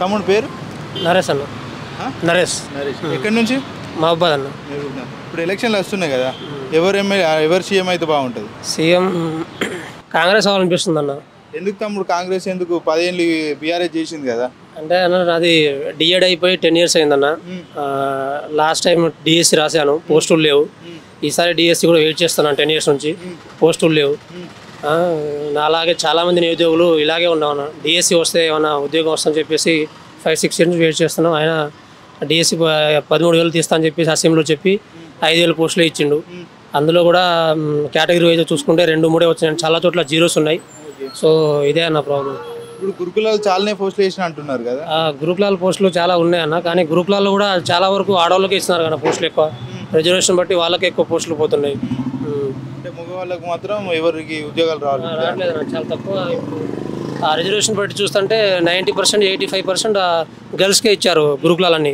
తమ్ముడు పేరు నరేష్ అన్న ఆ? నరేష్ నరేష్ ఎక్కడి నుంచి మహబాద్ అన్న ఇప్పుడు ఎలక్షన్లు వస్తున్నాయి కదా ఎవరు ఎమ్మెల్యే ఎవరు సీఎం అయితే బాగుంటుంది సీఎం కాంగ్రెస్ అవ్వాలనిపిస్తుంది అన్న ఎందుకు తమ్ముడు కాంగ్రెస్ ఎందుకు పదేళ్ళు బీఆర్ఎస్ చేసింది కదా అంటే అన్న నాది డిఎడ్ అయిపోయి టెన్ ఇయర్స్ అయిందన్న లాస్ట్ టైం డిఎస్సి రాశాను పోస్టులు లేవు ఈసారి డిఎస్సి కూడా వెయిట్ చేస్తున్నాను టెన్ ఇయర్స్ నుంచి పోస్టులు లేవు ఆ, నాలాగే చాలామంది నిరుద్యోగులు ఇలాగే ఉన్నాం అన్న డిఎస్సి వస్తే ఏమన్నా ఉద్యోగం వస్తుందని చెప్పేసి ఫైవ్ సిక్స్ ఇయర్స్ నుంచి వెయిట్ చేస్తున్నాం ఆయన డిఎస్సి పదమూడు వేలు తీస్తా అని చెప్పేసి అసెంబ్లీలో చెప్పి ఐదు వేలు పోస్టులు ఇచ్చిండు అందులో కూడా కేటగిరీ వైజ్ చూసుకుంటే రెండు మూడే వచ్చినాయి చాలా చోట్ల జీరోస్ ఉన్నాయి సో ఇదే అన్న ప్రాబ్లం ఇప్పుడు గురుకులాలు చాలానే పోస్టులు వేసిన అంటున్నారు కదా ఆ గ్రూప్లాల పోస్టులు చాలా ఉన్నాయన్న కానీ గ్రూప్లలో కూడా చాలా వరకు ఆడవాళ్ళకే ఇస్తున్నారు కదా పోస్టులు ఎక్కువ రిజర్వేషన్ బట్టి వాళ్ళకే ఎక్కువ పోస్టులు పోతున్నాయి ఉమ్. అంటే మగవాళ్ళకు మాత్రం ఎవరికి ఉద్యోగాలు రావాలి ఆ, రావట్లేదు అన్న చాలా తక్కువ ఇప్పుడు ఆ రిజర్వేషన్ బట్టి చూస్తుంటే ninety percent eighty five percent గర్ల్స్కే ఇచ్చారు గ్రూప్లాలన్నీ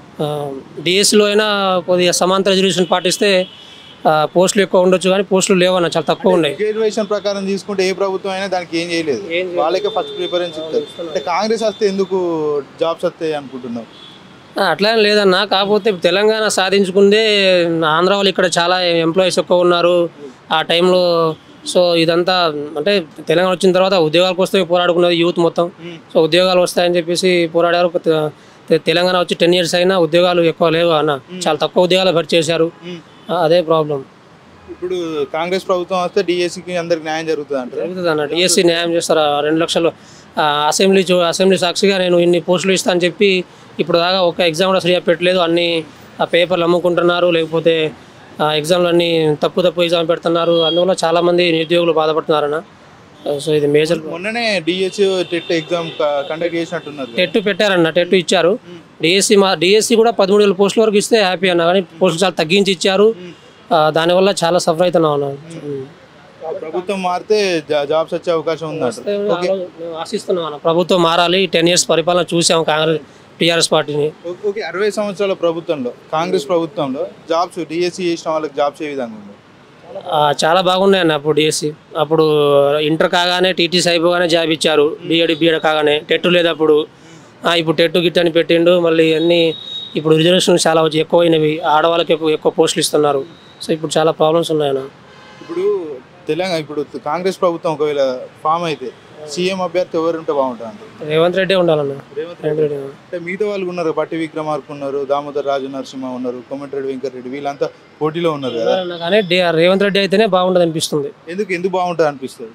డిఎస్సిలో అయినా కొద్దిగా సమాంతర రిజర్వేషన్ పాటిస్తే ఆ, పోస్టులు ఎక్కువ ఉండొచ్చు కానీ పోస్టులు లేవన్న చాలా తక్కువ ఉన్నాయి రిజర్వేషన్ ప్రకారం తీసుకుంటే ఏ ప్రభుత్వం అయినా దానికి ఏం చేయలేదు వాళ్ళకే ఫస్ట్ ప్రిఫరెన్స్ ఇస్తారు అంటే కాంగ్రెస్ వస్తే ఎందుకు జాబ్స్ వస్తాయి అనుకుంటున్నావు ఆ, అట్లా ఏం లేదన్న కాకపోతే తెలంగాణ సాధించుకుందే ఆంధ్ర వాళ్ళు ఇక్కడ చాలా ఎంప్లాయీస్ ఎక్కువ ఉన్నారు ఆ టైంలో సో ఇదంతా అంటే తెలంగాణ వచ్చిన తర్వాత ఉద్యోగాల కోసమే పోరాడుకున్నది యూత్ మొత్తం సో ఉద్యోగాలు వస్తాయని చెప్పేసి పోరాడారు తె- తె- తెలంగాణ వచ్చి టెన్ ఇయర్స్ అయినా ఉద్యోగాలు ఎక్కువ లేవు అన్న చాలా తక్కువ ఉద్యోగాలు భర్తీ చేశారు ఆ, అదే ప్రాబ్లం ఇప్పుడు కాంగ్రెస్ ప్రభుత్వం వస్తే డిఎస్సికి అందరికి న్యాయం జరుగుతుంది అంటారు జరుగుతుంది అన్న డిఎస్సి న్యాయం చేస్తారు ఆ రెండు లక్షలు ఆ, అసెంబ్లీ చూ- అసెంబ్లీ సాక్షిగా నేను ఇన్ని పోస్టులు ఇస్తా అని చెప్పి ఇప్పుడు దాకా ఒక ఎగ్జామ్ కూడా సరిగా పెట్టలేదు అన్ని ఆ పేపర్లు అమ్ముకుంటున్నారు లేకపోతే ఆ ఎగ్జామ్లు అన్ని తప్పు తప్పు ఎగ్జామ్ పెడుతున్నారు అందువల్ల చాలామంది నిరుద్యోగులు బాధపడుతున్నారన్న సో ఇది మేజర్ మొన్ననే డిఎస్సి టెట్ ఎగ్జామ్ కండక్ట్ చేసినట్టున్నారు కదా. టెట్ పెట్టారన్న టెట్ ఇచ్చారు డిఎస్సి మా డిఎస్సి కూడా పదమూడు వేల పోస్టుల వరకు ఇస్తే హ్యాపీ అన్న కానీ పోస్టులు చాలా తగ్గించి ఇచ్చారు ఆ, దానివల్ల చాలా సఫర్ అవుతున్నాం అన్న ఉమ్. ప్రభుత్వం మారితే జా- జాబ్స్ వచ్చే అవకాశం ఉందంటారు మేము ఆశిస్తున్నాం అన్న ప్రభుత్వం మారాలి టెన్ ఇయర్స్ పరిపాలన చూసాం కాంగ్రెస్ టీఆర్ఎస్ పార్టీని ఓ- ఓకే అరవై సంవత్సరాల ప్రభుత్వంలో కాంగ్రెస్ ప్రభుత్వంలో జాబ్స్ డిఎస్సి చేసిన వాళ్ళకి జాబ్స్ ఏ విధంగా ఉంది ఆ, చాలా బాగున్నాయి అన్న అప్పుడు డిఎస్సి అప్పుడు ఇంటర్ కాగానే టీటీసీ అయిపోగానే జాబ్ ఇచ్చారు బీఎడ్ బీఎడ్ కాగానే టెట్ లేదు అప్పుడు ఆ, ఇప్పుడు టెట్ గిట్ అని పెట్టిండు మళ్ళీ అన్నీ ఇప్పుడు రిజర్వేషన్ చాలా వచ్చి ఎక్కువైనవి ఆడవాళ్ళకి ఎక్కువ ఎక్కువ పోస్టులు ఇస్తున్నారు సో ఇప్పుడు చాలా ప్రాబ్లమ్స్ ఉన్నాయన్న ఇప్పుడు తెలంగాణ ఇప్పుడు కాంగ్రెస్ ప్రభుత్వం ఒకవేళ ఫామ్ అయితే సీఎం అభ్యర్థి ఎవరు ఉంటే బాగుంటుంది అంటారు రేవంత్ రెడ్డి ఉండాలన్న రేవంత్ రేవంత్ రెడ్డి అంటే మిగతా వాళ్ళు ఉన్నారు బట్టి విక్రమార్క ఉన్నారు దామోదర్ రాజు నరసింహ ఉన్నారు కోమటిరెడ్డి వెంకటరెడ్డి వీళ్ళంతా పోటీలో ఉన్నారు కదా ఎవరన్నా కానీ డే- రేవంత్ రెడ్డి అయితేనే బాగుంటుంది అనిపిస్తుంది ఎందుకు ఎందుకు బాగుంటుంది అనిపిస్తుంది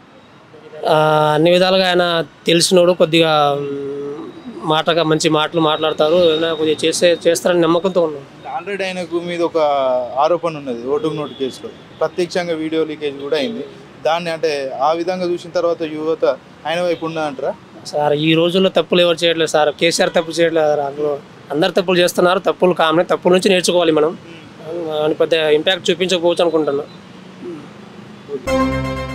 ఆ, అన్ని విధాలుగా ఆయన తెలిసినోడు కొద్దిగా మ్, మాటగా మంచి మాటలు మాట్లాడతారు ఏదైనా కొద్దిగా చేస్తే చేస్తారని నమ్మకంతో ఉన్నాం ఆల్రెడీ ఆయనకు మీద ఒక ఆరోపణ ఉన్నది ఓటుకు నోటు కేసులో ప్రత్యక్షంగా వీడియో లీకేజ్ కూడా అయింది దాన్ని అంటే ఆ విధంగా చూసిన తర్వాత యువత ఆయన వైపు ఉన్నదంటారా సార్ ఈ రోజుల్లో తప్పులు ఎవరు చేయట్లేదు సార్ కేసీఆర్ తప్పు చేయట్లేదు సార్ అందులో అందరు తప్పులు చేస్తున్నారు తప్పులు కామనే తప్పుల నుంచి నేర్చుకోవాలి మనం అని పెద్ద ఇంపాక్ట్ చూపించకపోవచ్చు అనుకుంటున్నా